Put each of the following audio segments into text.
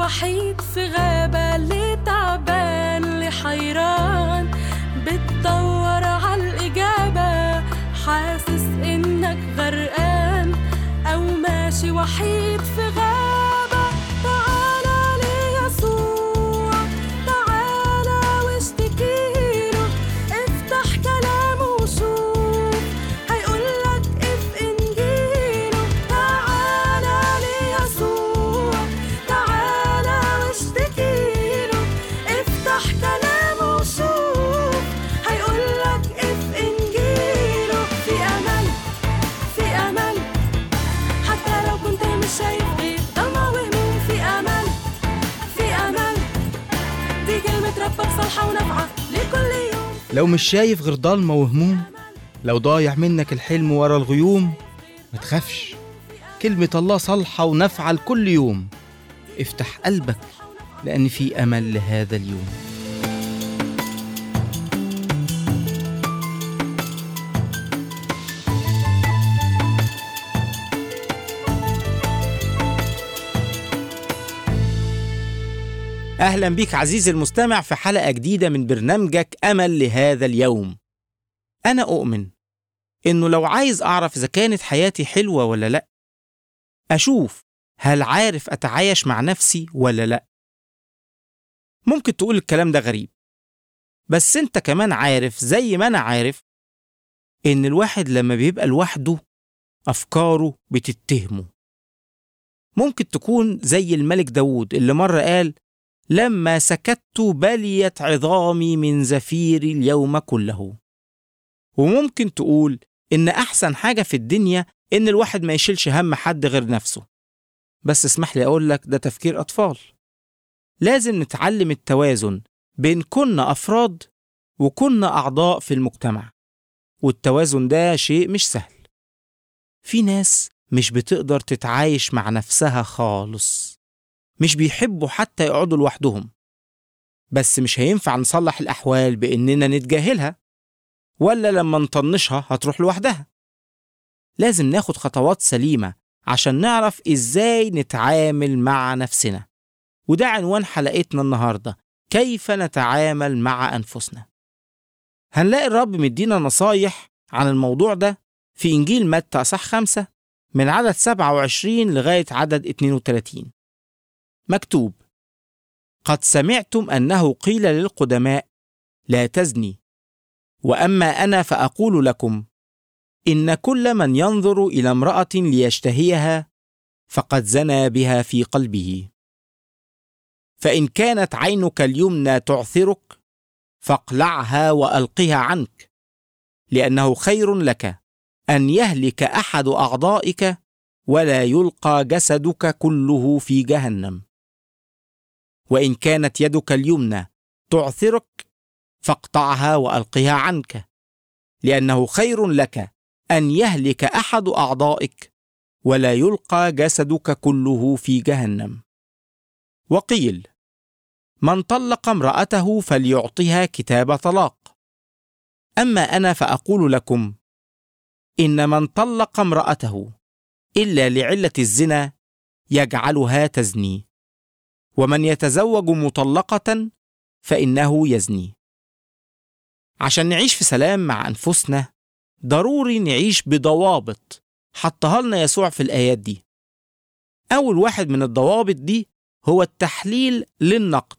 وحيد في غابة اللي تعبان اللي حيران بتدور عالإجابة حاسس إنك غرقان أو ماشي وحيد في غابة تعالى ليسوع تعالى واشتكيله افتح كلامه وشوف هيقولك اف انجيله تعالى ليسوع تعالى واشتكيله افتح كلامه وشوف هيقولك اف انجيله في امل في امل حتى لو كنت مش شايف غير ضلمة وهموم في امل في امل دي كلمة ربك صالحة ونافعة لكل يوم لو مش شايف غير ضلمة وهموم لو ضايع منك الحلم ورا الغيوم ما تخافش كلمة الله صالحة ونافعة لكل يوم افتح قلبك لأن في أمل لهذا اليوم أهلا بيك عزيزي المستمع في حلقة جديدة من برنامجك أمل لهذا اليوم أنا أؤمن إنه لو عايز أعرف إذا كانت حياتي حلوة ولا لأ أشوف هل عارف أتعايش مع نفسي ولا لأ ممكن تقول الكلام ده غريب بس أنت كمان عارف زي ما أنا عارف إن الواحد لما بيبقى لوحده أفكاره بتتهمه ممكن تكون زي الملك داود اللي مرة قال لما سكت بليت عظامي من زفيري اليوم كله وممكن تقول إن أحسن حاجة في الدنيا إن الواحد ما يشيلش هم حد غير نفسه بس اسمح لي أقول لك ده تفكير أطفال لازم نتعلم التوازن بين كنا أفراد وكنا أعضاء في المجتمع والتوازن ده شيء مش سهل في ناس مش بتقدر تتعايش مع نفسها خالص مش بيحبوا حتى يقعدوا لوحدهم بس مش هينفع نصلح الأحوال بإننا نتجاهلها ولا لما نطنشها هتروح لوحدها لازم ناخد خطوات سليمة عشان نعرف إزاي نتعامل مع نفسنا وده عنوان حلقتنا النهاردة كيف نتعامل مع أنفسنا هنلاقي الرب مدينا نصايح عن الموضوع ده في إنجيل متى أصح خمسة من عدد 27 لغاية عدد 32 مكتوب قد سمعتم أنه قيل للقدماء لا تزني وأما أنا فأقول لكم إن كل من ينظر إلى امرأة ليشتهيها فقد زنى بها في قلبه فإن كانت عينك اليمنى تعثرك فاقلعها وألقها عنك لأنه خير لك أن يهلك أحد أعضائك ولا يلقى جسدك كله في جهنم وإن كانت يدك اليمنى تعثرك فاقطعها وألقها عنك لأنه خير لك أن يهلك أحد أعضائك ولا يلقى جسدك كله في جهنم وقيل من طلق امرأته فليعطها كتاب طلاق أما أنا فأقول لكم إن من طلق امرأته إلا لعلة الزنا يجعلها تزني ومن يتزوج مطلقة فإنه يزني عشان نعيش في سلام مع أنفسنا ضروري نعيش بضوابط حطها لنا يسوع في الآيات دي أول واحد من الضوابط دي هو التحليل للنقد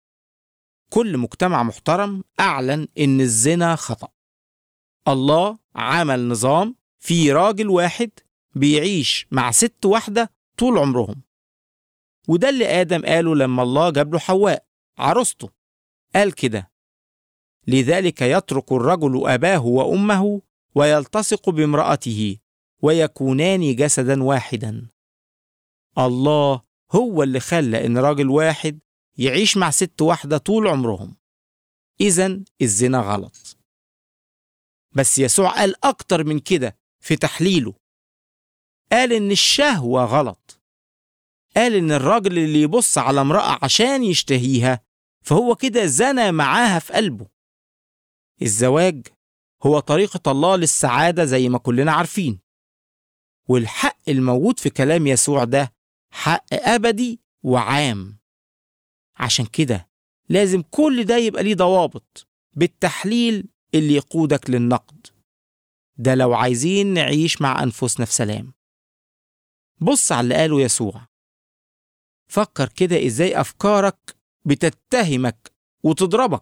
كل مجتمع محترم أعلن إن الزنا خطأ الله عمل نظام في راجل واحد بيعيش مع ست واحدة طول عمرهم وده اللي آدم قاله لما الله جاب له حواء عروسته قال كده لذلك يترك الرجل أباه وأمه ويلتصق بامرأته ويكونان جسدا واحدا الله هو اللي خلى إن راجل واحد يعيش مع ست واحدة طول عمرهم إذا الزنا غلط بس يسوع قال أكتر من كده في تحليله قال إن الشهوة غلط قال إن الراجل اللي يبص على امرأة عشان يشتهيها فهو كده زنى معاها في قلبه الزواج هو طريقة الله للسعادة زي ما كلنا عارفين والحق الموجود في كلام يسوع ده حق أبدي وعام عشان كده لازم كل ده يبقى ليه ضوابط بالتحليل اللي يقودك للنقد ده لو عايزين نعيش مع أنفسنا في سلام بص على اللي قاله يسوع فكر كده إزاي أفكارك بتتهمك وتضربك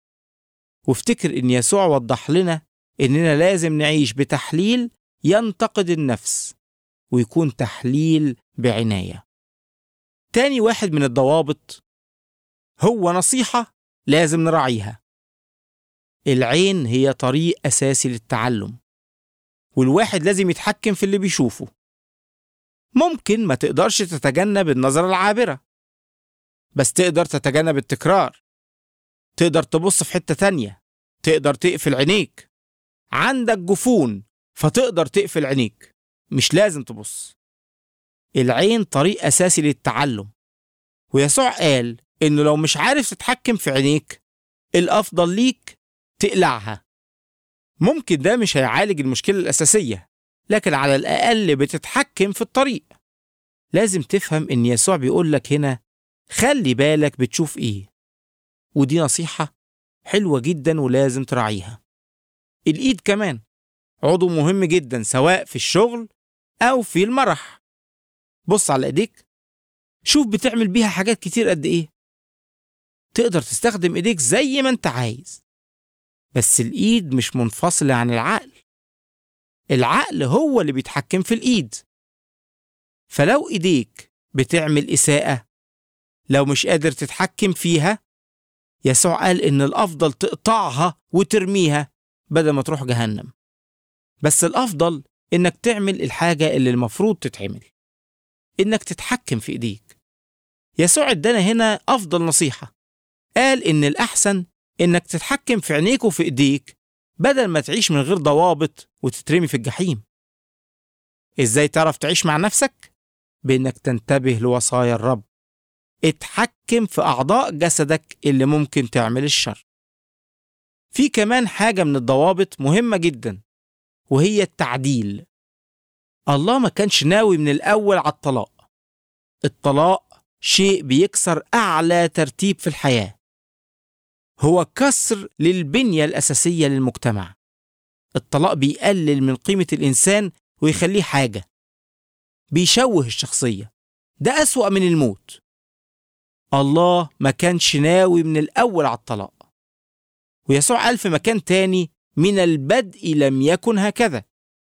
وافتكر إن يسوع وضح لنا إننا لازم نعيش بتحليل ينتقد النفس ويكون تحليل بعناية تاني واحد من الضوابط هو نصيحة لازم نراعيها العين هي طريق أساسي للتعلم والواحد لازم يتحكم في اللي بيشوفه ممكن ما تقدرش تتجنب النظرة العابرة بس تقدر تتجنب التكرار تقدر تبص في حتة تانية تقدر تقفل عينيك عندك جفون فتقدر تقفل عينيك مش لازم تبص العين طريق أساسي للتعلم ويسوع قال إنه لو مش عارف تتحكم في عينيك الأفضل ليك تقلعها ممكن ده مش هيعالج المشكلة الأساسية لكن على الأقل بتتحكم في الطريق لازم تفهم إن يسوع بيقول لك هنا خلي بالك بتشوف إيه ودي نصيحة حلوة جدا ولازم تراعيها الإيد كمان عضو مهم جدا سواء في الشغل أو في المرح بص على إيديك شوف بتعمل بيها حاجات كتير قد إيه تقدر تستخدم إيديك زي ما أنت عايز بس الإيد مش منفصلة عن العقل العقل هو اللي بيتحكم في الإيد فلو إيديك بتعمل إساءة لو مش قادر تتحكم فيها يسوع قال إن الأفضل تقطعها وترميها بدل ما تروح جهنم بس الأفضل إنك تعمل الحاجة اللي المفروض تتعمل إنك تتحكم في إيديك يسوع ادانا هنا أفضل نصيحة قال إن الأحسن إنك تتحكم في عينيك وفي إيديك بدل ما تعيش من غير ضوابط وتترمي في الجحيم إزاي تعرف تعيش مع نفسك؟ بإنك تنتبه لوصايا الرب اتحكم في أعضاء جسدك اللي ممكن تعمل الشر في كمان حاجة من الضوابط مهمة جدا وهي التعديل الله ما كانش ناوي من الأول على الطلاق الطلاق شيء بيكسر أعلى ترتيب في الحياة هو كسر للبنية الأساسية للمجتمع الطلاق بيقلل من قيمة الإنسان ويخليه حاجة بيشوه الشخصية ده أسوأ من الموت الله ما كانش ناوي من الأول على الطلاق ويسوع قال في مكان تاني من البدء لم يكن هكذا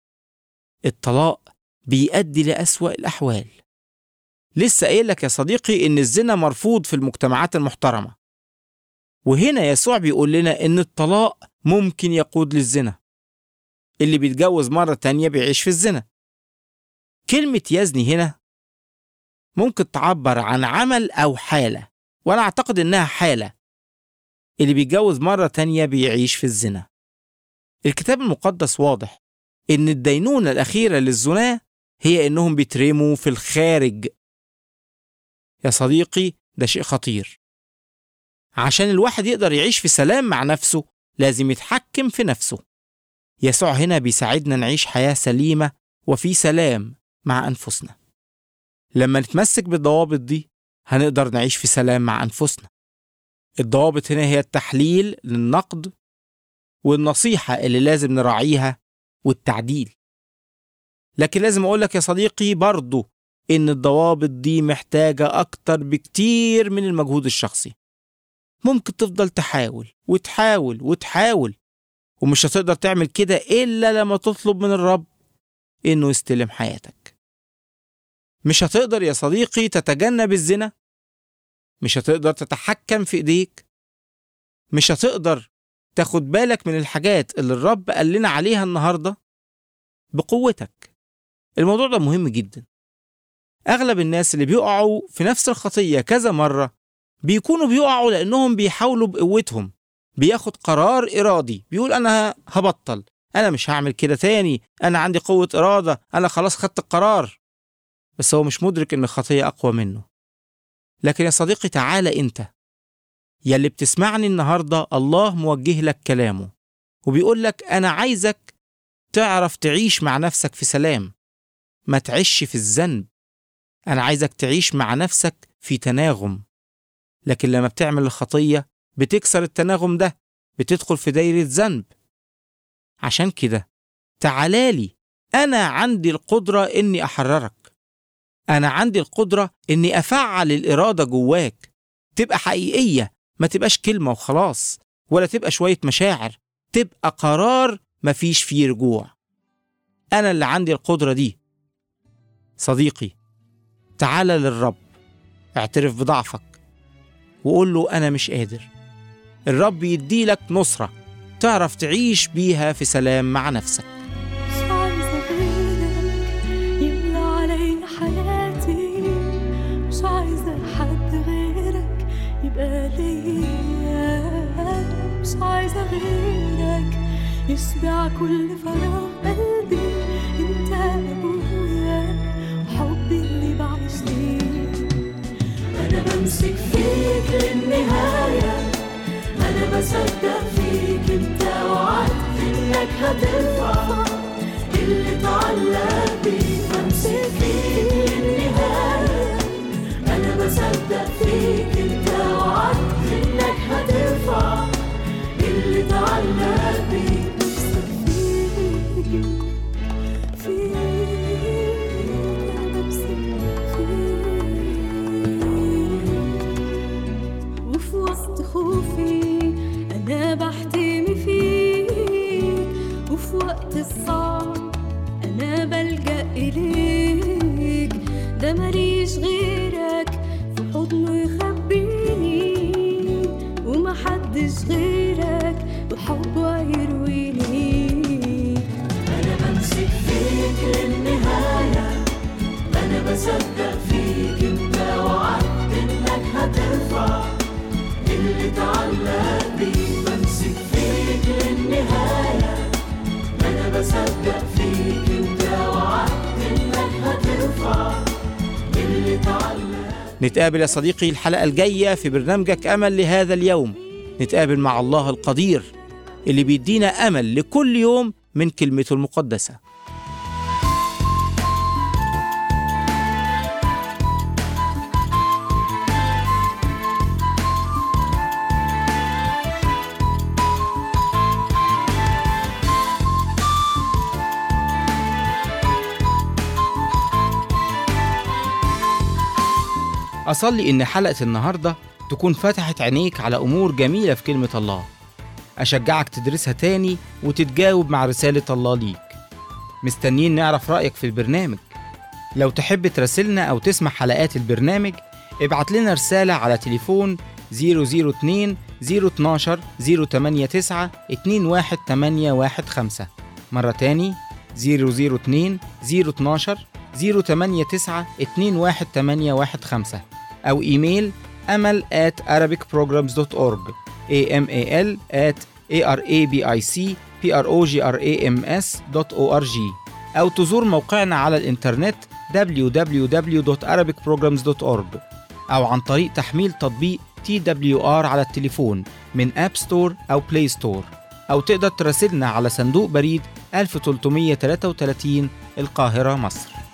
الطلاق بيؤدي لأسوأ الأحوال لسه قايل لك يا صديقي إن الزنا مرفوض في المجتمعات المحترمة وهنا يسوع بيقول لنا إن الطلاق ممكن يقود للزنا اللي بيتجوز مرة تانية بيعيش في الزنا كلمة يزني هنا ممكن تعبر عن عمل أو حالة وأنا أعتقد إنها حالة اللي بيتجوز مرة تانية بيعيش في الزنا الكتاب المقدس واضح إن الدينونة الأخيرة للزنا هي إنهم بيترموا في الخارج يا صديقي ده شيء خطير عشان الواحد يقدر يعيش في سلام مع نفسه لازم يتحكم في نفسه يسوع هنا بيساعدنا نعيش حياة سليمة وفي سلام مع أنفسنا لما نتمسك بالضوابط دي هنقدر نعيش في سلام مع أنفسنا الضوابط هنا هي التحليل للنقد والنصيحة اللي لازم نراعيها والتعديل لكن لازم أقولك يا صديقي برضو إن الضوابط دي محتاجة أكتر بكتير من المجهود الشخصي ممكن تفضل تحاول وتحاول وتحاول ومش هتقدر تعمل كده إلا لما تطلب من الرب إنه يستلم حياتك مش هتقدر يا صديقي تتجنب الزنا مش هتقدر تتحكم في ايديك مش هتقدر تاخد بالك من الحاجات اللي الرب قال لنا عليها النهارده بقوتك الموضوع ده مهم جدا اغلب الناس اللي بيقعوا في نفس الخطيه كذا مره بيكونوا بيقعوا لانهم بيحاولوا بقوتهم بياخد قرار ارادي بيقول انا هبطل انا مش هعمل كده تاني انا عندي قوه اراده انا خلاص خدت القرار بس هو مش مدرك ان الخطيه اقوى منه لكن يا صديقي تعالى انت يا اللي بتسمعني النهارده الله موجه لك كلامه وبيقول لك انا عايزك تعرف تعيش مع نفسك في سلام ما تعيش في الذنب انا عايزك تعيش مع نفسك في تناغم لكن لما بتعمل الخطية بتكسر التناغم ده بتدخل في دايرة ذنب عشان كده تعالالي أنا عندي القدرة إني أحررك أنا عندي القدرة إني أفعل الإرادة جواك تبقى حقيقية ما تبقاش كلمة وخلاص ولا تبقى شوية مشاعر تبقى قرار مفيش فيه رجوع أنا اللي عندي القدرة دي صديقي تعال للرب اعترف بضعفك وقول له أنا مش قادر الرب يديلك نصرة تعرف تعيش بيها في سلام مع نفسك مش عايزة غيرك يملى علي حياتي مش عايزة حد غيرك يبقى ليا مش عايزة غيرك يشبع كل فراغ قلبي انت ابويا وحبي اللي بعيش ليه انا بمسك فيك للنهايه أنا بصدق فيك أنت وعدت إنك هترفع اللي اتعلق بيك بمسك فيك للنهاية أنا بصدق فيك أنت وعدت إنك هترفع اللي اتعلق بيك بمسك فيك فيك أنا بمسك فيك وفي وسط خوفي أنا بحتمي فيك وفي وقت الصعب أنا بلجأ إليك ده ماليش غيرك في حضنه يخبيني ومحدش غيرك بحبه يرويني أنا بمسك فيك للنهاية أنا بصدق فيك أنت وعدت إنك هترفع اللي اتعلق بيك بمسك فيك للنهاية أنا بصدق فيك أنت وعدت إنك هترفع اللي اتعلق نتقابل يا صديقي الحلقة الجاية في برنامجك أمل لهذا اليوم نتقابل مع الله القدير اللي بيدينا أمل لكل يوم من كلمته المقدسة أصلي إن حلقة النهاردة تكون فتحت عينيك على أمور جميلة في كلمة الله أشجعك تدرسها تاني وتتجاوب مع رسالة الله ليك مستنيين نعرف رأيك في البرنامج لو تحب تراسلنا أو تسمع حلقات البرنامج ابعت لنا رسالة على تليفون 002 012 089 21815 مرة تاني 002 012 089 21815 أو إيميل أمل at arabicprograms.org amal at arabicprograms.org أو تزور موقعنا على الإنترنت www.arabicprograms.org أو عن طريق تحميل تطبيق TWR على التليفون من أب ستور أو بلاي ستور أو تقدر تراسلنا على صندوق بريد 1333 القاهرة مصر